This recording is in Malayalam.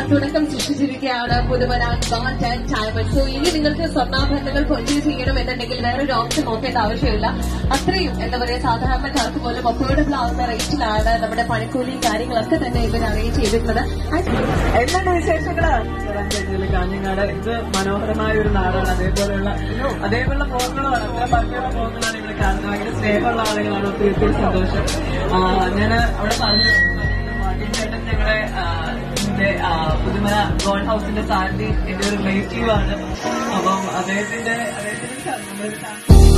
തുടക്കം സൃഷ്ടിച്ചിരിക്കുകയാണ് Puthumana gold and diamond so ഇനി നിങ്ങൾക്ക് സ്വർണ്ണാഭരണങ്ങൾ പർച്ചേസ് ചെയ്യണം എന്നുണ്ടെങ്കിൽ വേറൊരു ഓപ്ഷൻ നോക്കേണ്ട ആവശ്യമില്ല അത്രയും എന്താ പറയുക സാധാരണക്കാർക്ക് പോലും അഫോർഡബിൾ ആവുന്ന റേറ്റിലാണ് നമ്മുടെ പണിക്കൂലിയും കാര്യങ്ങളൊക്കെ തന്നെ ഇവർ അറേഞ്ച് ചെയ്തിട്ടുള്ളത് എന്താണ് വിശേഷങ്ങള് ചിറഞ്ചേരിയില് കാഞ്ഞങ്ങാട് ഇത് മനോഹരമായ ഒരു നാടാണ് അതേപോലെയുള്ള അതേപോലുള്ള ഫോണുകളാണ് അത്ര ഭംഗിയുള്ള ഫോണുകളാണ് ഇവിടെ കാണുന്നത് ഭയങ്കര സ്നേഹമുള്ള ആളുകളാണ് ഒത്തിരി ഒത്തിരി സന്തോഷം ഞാൻ അവിടെ പറഞ്ഞു മാർട്ടിൻ ചേട്ടൻ ഞങ്ങളുടെ ആ, ഇതിന്റെ ആ, പുതുമല ഗോൾഡ് ഹൗസിന്റെ സാരഥി എന്റെ ഒരു റിലേറ്റീവ് ആണ് അപ്പം അദ്ദേഹത്തിന്റെ അദ്ദേഹത്തിന്റെ നമ്മളൊരു